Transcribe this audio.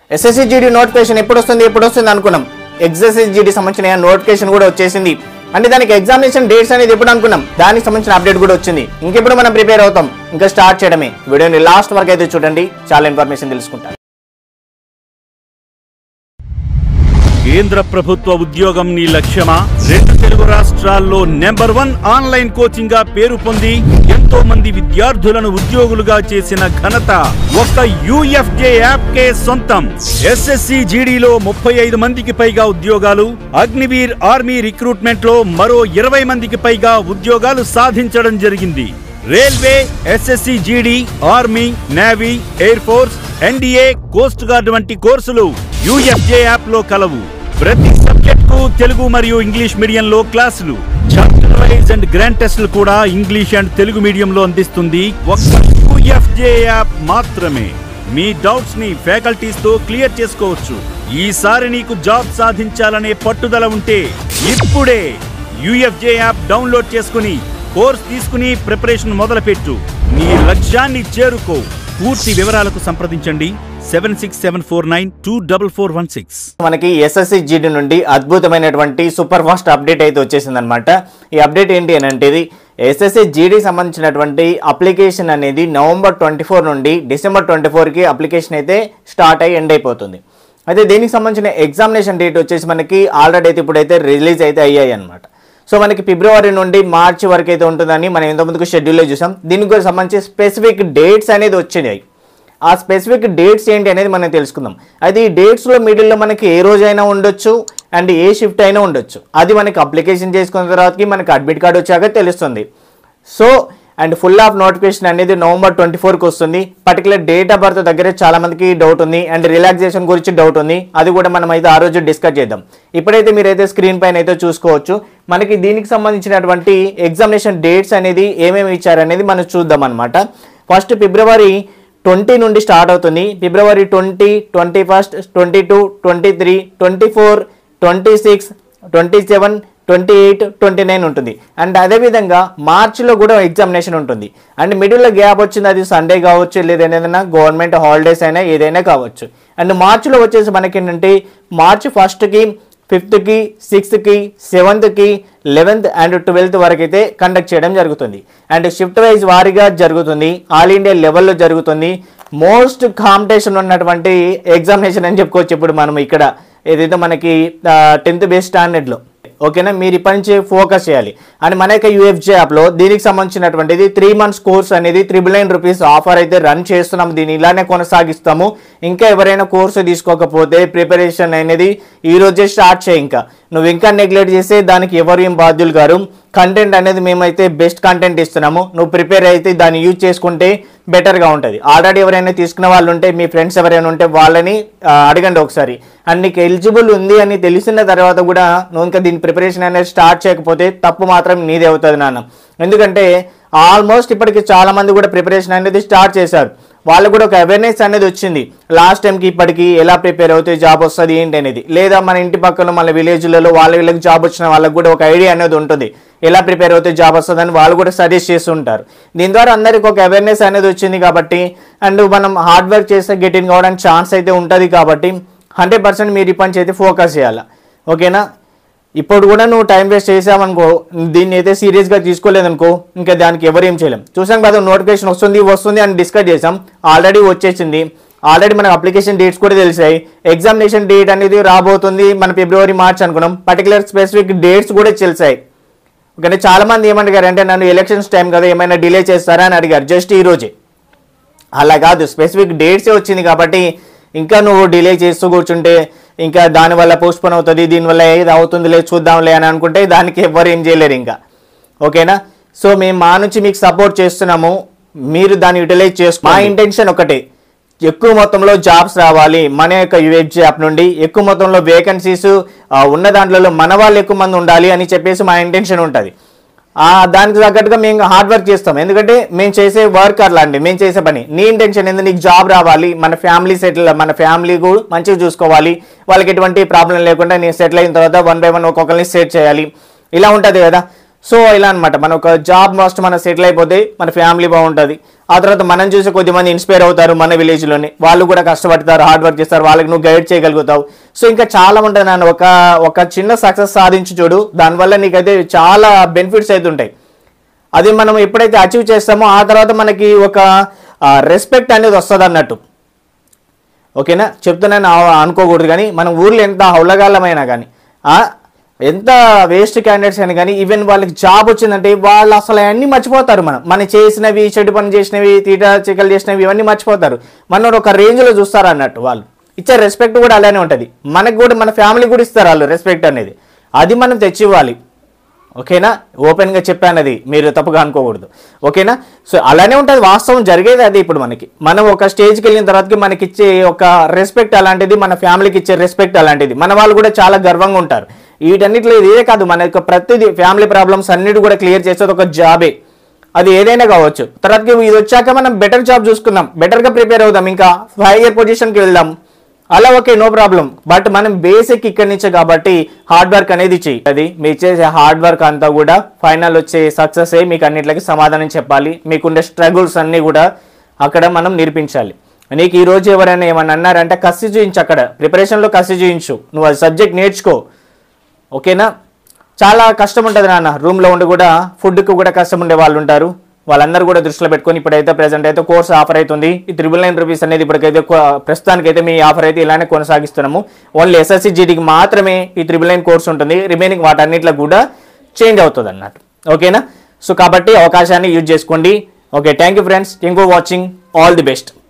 SSC GD notification ఎప్పుడు వస్తుంది ఎప్పుడు వస్తుంది అనుకున్నాం ఎగ్జెస్ఎస్సి జీడీ సంబంధించిన నోటిఫికేషన్ కూడా వచ్చేసింది అంటే దానికి ఎగ్జామినేషన్ డేట్స్ అనేది ఎప్పుడు అనుకున్నాం దానికి సంబంధించిన అప్డేట్ కూడా వచ్చింది ఇంకెప్పుడు మనం ప్రిపేర్ అవుతాం ఇంకా స్టార్ట్ చేయడమే వీడియోని లాస్ట్ వరకు అయితే చూడండి చాలా ఇన్ఫర్మేషన్ తెలుసుకుంటాం కేంద్ర ప్రభుత్వ ఉద్యోగం నీ లక్ష్యమా రెండు తెలుగు రాష్ట్రాల్లో నెంబర్ వన్ ఆన్లైన్ కోచింగ్ గా పేరు పొంది ఎంతో మంది విద్యార్థులను ఉద్యోగులుగా చేసిన ఘనత ఒక్క యుఎఫ్జే యాప్ కే సొంతం ఎస్ఎస్సి జీడీలో ముప్పై ఐదు మందికి పైగా ఉద్యోగాలు అగ్నివీర్ ఆర్మీ రిక్రూట్మెంట్ లో మరో ఇరవై మందికి పైగా ఉద్యోగాలు సాధించడం జరిగింది railway SSC GD army navy air force NDA coast guard వంటి కోర్సులు యుఎఫ్జే యాప్ లో కలవు ప్రతి సబ్జెక్ట్ కు తెలుగు మరియు ఇంగ్లీష్ మీడియంలో క్లాసులు చాప్టర్ వైజ్ అండ్ గ్రాండ్ టెస్టులు కూడా ఇంగ్లీష్ అండ్ తెలుగు మీడియంలో అందిస్తుంది ఒక్క యుఎఫ్జే యాప్ మాత్రమే మీ డౌట్స్ ని ఫ్యాకల్టీస్ తో క్లియర్ చేసుకోవచ్చు ఈసారి నీకు జాబ్ సాధించాలనే పట్టుదల ఉంటే ఇప్పుడే యుఎఫ్జే యాప్ డౌన్లోడ్ చేసుకుని కోర్స్ తీసుకుని ప్రిపరేషన్ మొదలుపెట్టు నీ లక్ష్యాన్ని చేరుకో పూర్తి వివరాలకు సంప్రదించండి seven six seven four nine two double four one six మనకి ఎస్ఎస్సి జీడీ నుండి అద్భుతమైనటువంటి సూపర్ ఫాస్ట్ అప్డేట్ అయితే వచ్చేసింది అనమాట ఈ అప్డేట్ ఏంటి అని అంటే ఇది ఎస్ఎస్సి జీడీ సంబంధించినటువంటి అప్లికేషన్ అనేది నవంబర్ ట్వంటీ ఫోర్ నుండి డిసెంబర్ ట్వంటీ ఫోర్కి అప్లికేషన్ అయితే స్టార్ట్ అయ్యి ఎండ్ అయిపోతుంది అయితే దీనికి సంబంధించిన ఎగ్జామినేషన్ డేట్ వచ్చేసి మనకి ఆల్రెడీ అయితే ఇప్పుడైతే రిలీజ్ అయితే అయ్యాయి అనమాట సో మనకి ఫిబ్రవరి నుండి మార్చి వరకు అయితే ఉంటుందని మనం ఇంతకుముందుకు షెడ్యూల్లో చూసాం దీనికి కూడా సంబంధించి స్పెసిఫిక్ డేట్స్ అనేది వచ్చినాయి ఆ స్పెసిఫిక్ డేట్స్ ఏంటి అనేది మనం తెలుసుకుందాం అది ఈ డేట్స్లో మిడిల్లో మనకి ఏ రోజైనా ఉండొచ్చు అండ్ ఏ షిఫ్ట్ అయినా ఉండొచ్చు అది మనకి అప్లికేషన్ చేసుకున్న తర్వాతకి మనకి అడ్మిట్ కార్డ్ వచ్చాక తెలుస్తుంది so and full of notification అనేది నవంబర్ ట్వంటీ ఫోర్కి వస్తుంది పర్టికులర్ డేట్ ఆఫ్ బర్త్ దగ్గర చాలా మందికి డౌట్ ఉంది అండ్ రిలాక్సేషన్ గురించి డౌట్ ఉంది అది కూడా మనం అయితే ఆ రోజు డిస్కస్ చేద్దాం ఇప్పుడైతే మీరైతే స్క్రీన్ పైన అయితే చూసుకోవచ్చు మనకి దీనికి సంబంధించినటువంటి ఎగ్జామినేషన్ డేట్స్ అనేది ఏమేమి ఇచ్చారనేది మనం చూద్దాం అనమాట ఫస్ట్ ఫిబ్రవరి ట్వంటీ నుండి స్టార్ట్ అవుతుంది February twenty twenty first twenty two twenty three twenty four twenty six twenty seven twenty eight twenty nine ఉంటుంది అండ్ అదేవిధంగా మార్చిలో కూడా ఎగ్జామినేషన్ ఉంటుంది అండ్ మిడిల్లో గ్యాప్ వచ్చింది అది సండే కావచ్చు లేదా ఏదైనా గవర్నమెంట్ హాలిడేస్ అయినా ఏదైనా కావచ్చు అండ్ మార్చిలో వచ్చేసి మనకి ఏంటంటే మార్చి ఫస్ట్కి ఫిఫ్త్కి సిక్స్త్కి సెవెంత్కి లెవెన్త్ అండ్ ట్వెల్త్ వరకు అయితే కండక్ట్ చేయడం జరుగుతుంది అండ్ షిఫ్ట్ వైజ్ వారీగా జరుగుతుంది ఆల్ ఇండియా లెవెల్లో జరుగుతుంది మోస్ట్ కాంపిటీషన్ ఉన్నటువంటి ఎగ్జామినేషన్ అని చెప్పుకోవచ్చు ఇప్పుడు మనం ఇక్కడ ఏదైతే మనకి టెన్త్ బేస్ స్టాండర్డ్లో ఓకేనా మీరు ఇప్పటి నుంచి ఫోకస్ చేయాలి అండ్ మన యొక్క యూఎఫ్జే యాప్లో దీనికి సంబంధించినటువంటిది త్రీ మంత్స్ కోర్స్ అనేది త్రిబుల్ నైన్ రూపీస్ ఆఫర్ అయితే రన్ చేస్తున్నాం దీన్ని ఇలానే కొనసాగిస్తాము ఇంకా ఎవరైనా కోర్సు తీసుకోకపోతే ప్రిపరేషన్ అనేది ఈ రోజే స్టార్ట్ చేయి ఇంకా నువ్వు ఇంకా నెగ్లెక్ట్ చేస్తే దానికి ఎవరు ఏం బాధ్యులు గారు కంటెంట్ అనేది మేమైతే బెస్ట్ కంటెంట్ ఇస్తున్నాము నువ్వు ప్రిపేర్ అయితే దాన్ని యూజ్ చేసుకుంటే బెటర్గా ఉంటుంది ఆల్రెడీ ఎవరైనా తీసుకున్న వాళ్ళు ఉంటే మీ ఫ్రెండ్స్ ఎవరైనా ఉంటే వాళ్ళని ఆ, అడగండి ఒకసారి అండ్ నీకు ఎలిజిబుల్ ఉంది అని తెలిసిన తర్వాత కూడా నువ్వు ఇంకా దీని ప్రిపరేషన్ అనేది స్టార్ట్ చేయకపోతే తప్పు మాత్రం నీదే అవుతుంది నాన్న ఎందుకంటే ఆల్మోస్ట్ ఇప్పటికి చాలా మంది కూడా ప్రిపరేషన్ అనేది స్టార్ట్ చేశారు వాళ్ళకు కూడా ఒక అవేర్నెస్ అనేది వచ్చింది లాస్ట్ టైంకి ఇప్పటికి ఎలా ప్రిపేర్ అవుతే జాబ్ వస్తుంది ఏంటి అనేది లేదా మన ఇంటి పక్కన మన విలేజ్లలో వాళ్ళ వీళ్ళకి జాబ్ వచ్చిన వాళ్ళకి కూడా ఒక ఐడియా అనేది ఉంటుంది ఎలా ప్రిపేర్ అవుతే జాబ్ వస్తుందని వాళ్ళు కూడా సజెస్ట్ చేస్తుంటారు దీని ద్వారా అందరికి ఒక అవేర్నెస్ అనేది వచ్చింది కాబట్టి అండ్ మనం హార్డ్ వర్క్ చేస్తే గెటిన్ కావడానికి ఛాన్స్ అయితే ఉంటుంది కాబట్టి హండ్రెడ్ పర్సెంట్ మీరు ఇప్పటి నుంచి అయితే ఫోకస్ చేయాలి ఓకేనా ఇప్పుడు కూడా నువ్వు టైం వేస్ట్ చేసావనుకో దీన్ని అయితే సీరియస్గా తీసుకోలేదనుకో ఇంకా దానికి ఎవరు ఏం చేయలేం చూసాం కదా నోటిఫికేషన్ వస్తుంది వస్తుంది అని డిస్కస్ చేసాం ఆల్రెడీ వచ్చేసింది ఆల్రెడీ మనకు అప్లికేషన్ డేట్స్ కూడా తెలిసాయి ఎగ్జామినేషన్ డేట్ అనేది రాబోతుంది మన ఫిబ్రవరి మార్చ్ అనుకున్నాం పర్టికులర్ స్పెసిఫిక్ డేట్స్ కూడా తెలిసాయి ఓకే చాలా మంది ఏమడిగారు అంటే నన్ను ఎలక్షన్స్ టైం కదా ఏమైనా డిలే చేస్తారా అని అడిగారు జస్ట్ ఈ రోజే అలా కాదు స్పెసిఫిక్ డేట్సే వచ్చింది కాబట్టి ఇంకా నువ్వు డిలే చేస్తూ కూర్చుంటే ఇంకా దానివల్ల పోస్ట్పోన్ అవుతుంది దీనివల్ల ఏది అవుతుందిలే చూద్దాంలే అని అనుకుంటే దానికి ఎవ్వరు ఏం చేయలేరు ఇంకా ఓకేనా సో మేము మా నుంచి మీకు సపోర్ట్ చేస్తున్నాము మీరు దాన్ని యూటిలైజ్ చేసుకో మా ఇంటెన్షన్ ఒకటే ఎక్కువ మొత్తంలో జాబ్స్ రావాలి మన యొక్క యుఎఫ్జీ యాప్ నుండి ఎక్కువ మొత్తంలో వేకెన్సీస్ ఉన్న దాంట్లో మన వాళ్ళు ఎక్కువ మంది ఉండాలి అని చెప్పేసి మా ఇంటెన్షన్ ఉంటుంది ఆ దానికి తగ్గట్టుగా మేము హార్డ్ వర్క్ చేస్తాం ఎందుకంటే మేము చేసే వర్క్ అట్లాంటి మేము చేసే పని నీ ఇంటెన్షన్ ఏంది నీకు జాబ్ రావాలి మన ఫ్యామిలీ సెటిల్ మన ఫ్యామిలీ కూడా మంచిగా చూసుకోవాలి వాళ్ళకి ఎటువంటి ప్రాబ్లం లేకుండా నేను సెటిల్ అయిన తర్వాత వన్ బై వన్ ఒక్కొక్కరిని సెట్ చేయాలి ఇలా ఉంటుంది కదా సో ఇలా అనమాట మన ఒక జాబ్ మస్ట్ మనం సెటిల్ అయిపోతే మన ఫ్యామిలీ బాగుంటుంది ఆ తర్వాత మనం చూసి కొద్దిమంది ఇన్స్పైర్ అవుతారు మన విలేజ్లోని వాళ్ళు కూడా కష్టపడతారు హార్డ్ వర్క్ చేస్తారు వాళ్ళకి నువ్వు గైడ్ చేయగలుగుతావు సో ఇంకా చాలా ఉంటుంది నాన్న ఒక ఒక చిన్న సక్సెస్ సాధించి చూడు దానివల్ల నీకైతే చాలా బెనిఫిట్స్ అయితే ఉంటాయి అది మనం ఎప్పుడైతే అచీవ్ చేస్తామో ఆ తర్వాత మనకి ఒక రెస్పెక్ట్ అనేది వస్తుంది అన్నట్టు ఓకేనా చెప్తున్నాను ఆ- అనుకోకూడదు కానీ మన ఊర్లో ఎంత హౌలగాలమైనా కానీ ఆ, ఎంత వేస్ట్ క్యాండిడేట్స్ అయినా కానీ ఈవెన్ వాళ్ళకి జాబ్ వచ్చిందంటే వాళ్ళు అసలు అన్నీ మర్చిపోతారు మనం మనం చేసినవి చెడు పని చేసినవి తీట చికలు చేసినవి ఇవన్నీ మర్చిపోతారు మన ఒక రేంజ్లో చూస్తారు అన్నట్టు వాళ్ళు ఇచ్చే రెస్పెక్ట్ కూడా అలానే ఉంటుంది మనకు కూడా మన ఫ్యామిలీ కూడా ఇస్తారు వాళ్ళు రెస్పెక్ట్ అనేది అది మనం తెచ్చివ్వాలి ఓకేనా ఓపెన్గా చెప్పాను అది మీరు తప్పుగా అనుకోకూడదు ఓకేనా సో అలానే ఉంటుంది వాస్తవం జరిగేది అది ఇప్పుడు మనకి మనం ఒక స్టేజ్కి వెళ్ళిన తర్వాతకి మనకి ఇచ్చే ఒక రెస్పెక్ట్ అలాంటిది మన ఫ్యామిలీకి ఇచ్చే రెస్పెక్ట్ అలాంటిది మన వాళ్ళు కూడా చాలా గర్వంగా ఉంటారు వీటన్నిటిలో ఇదే కాదు మన యొక్క ప్రతిదీ ఫ్యామిలీ ప్రాబ్లమ్స్ అన్నిటి కూడా క్లియర్ చేసేది ఒక జాబే అది ఏదైనా కావచ్చు తర్వాతకి ఇది వచ్చాక మనం బెటర్ జాబ్ చూసుకుందాం బెటర్గా ప్రిపేర్ అవుదాం ఇంకా హైయర్ పొజిషన్కి వెళ్దాం అలా ఓకే నో ప్రాబ్లం బట్ మనం బేసిక్ ఇక్కడి నుంచే కాబట్టి హార్డ్ వర్క్ అనేది చెయ్యి అది మీరు చేసే హార్డ్ వర్క్ అంతా కూడా ఫైనల్ వచ్చే సక్సెస్ అయ్యి మీకు అన్నిటికి సమాధానం చెప్పాలి మీకుండే స్ట్రగుల్స్ అన్నీ కూడా అక్కడ మనం నేర్పించాలి నీకు ఈ రోజు ఎవరైనా ఏమన్నా అన్నారంటే కసి చూయించు అక్కడ ప్రిపరేషన్లో కసి చూయించు నువ్వు అది సబ్జెక్ట్ నేర్చుకో ఓకేనా చాలా కష్టం ఉంటుంది నాన్న రూమ్లో ఉండి కూడా ఫుడ్కి కూడా కష్టం ఉండే వాళ్ళు ఉంటారు వాళ్ళందరూ కూడా దృష్టిలో పెట్టుకొని ఇప్పుడైతే ప్రెసెంట్ అయితే కోర్స్ ఆఫర్ అవుతుంది ఈ త్రిబుల్ నైన్ రూపీస్ అనేది ఇప్పటికైతే కొ- ప్రస్తుతానికైతే మీ ఆఫర్ అయితే ఇలానే కొనసాగిస్తున్నాము ఓన్లీ ఎస్ఎస్సి జీడీకి మాత్రమే ఈ త్రిబుల్ నైన్ కోర్స్ ఉంటుంది రిమైనింగ్ వాటన్నిటిలో కూడా చేంజ్ అవుతుంది అన్నట్టు ఓకేనా సో కాబట్టి అవకాశాన్ని యూజ్ చేసుకోండి okay thank you friends thank for watching all the best